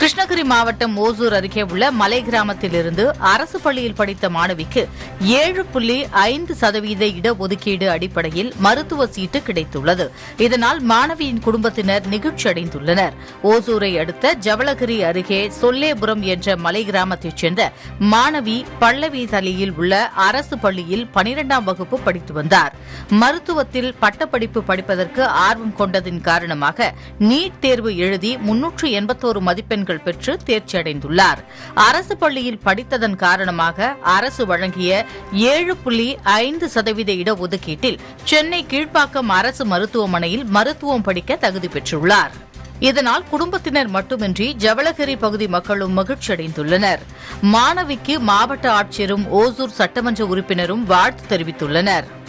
கிருஷ்ணகிரி மாவட்டம் ஓசூர் அருகே உள்ள மலை கிராமத்திலிருந்து அரசு பள்ளியில் படித்த மாணவிக்கு ஏழு புள்ளி ஐந்து சதவீத இடஒதுக்கீடு அடிப்படையில் மருத்துவ சீட்டு கிடைத்துள்ளது இதனால் மாணவியின் குடும்பத்தினர் நெகிழ்ச்சியடைந்துள்ளனர் ஓசூரை அடுத்த ஜவளகிரி அருகே சொல்லேபுரம் என்ற மலை கிராமத்தைச் சேர்ந்த மாணவி பல்லவி தலியில் உள்ள அரசு பள்ளியில் பனிரெண்டாம் வகுப்பு படித்து வந்தார் மருத்துவத்தில் பட்டப்படிப்பு படிப்பதற்கு ஆர்வம் கொண்டதின் காரணமாக நீட் தேர்வு எழுதி முன்னூற்று எண்பத்தோரு மதிப்பெண்கள் பெற்று தேர்ச்சி அடைந்துள்ளார் அரசு பள்ளியில் படித்ததன் காரணமாக அரசு வழங்கிய ஏழு புள்ளி ஐந்து சதவீத இடஒதுக்கீட்டில் சென்னை கீழ்ப்பாக்கம் அரசு மருத்துவமனையில் மருத்துவம் படிக்க தகுதி பெற்றுள்ளார் இதனால் குடும்பத்தினர் மட்டுமின்றி ஜவளகிரி பகுதி மக்களும் மகிழ்ச்சியடைந்துள்ளனர் மாணவிக்கு மாவட்ட ஆட்சியரும் ஓசூர் சட்டமன்ற உறுப்பினரும் வாழ்த்து தெரிவித்துள்ளனர்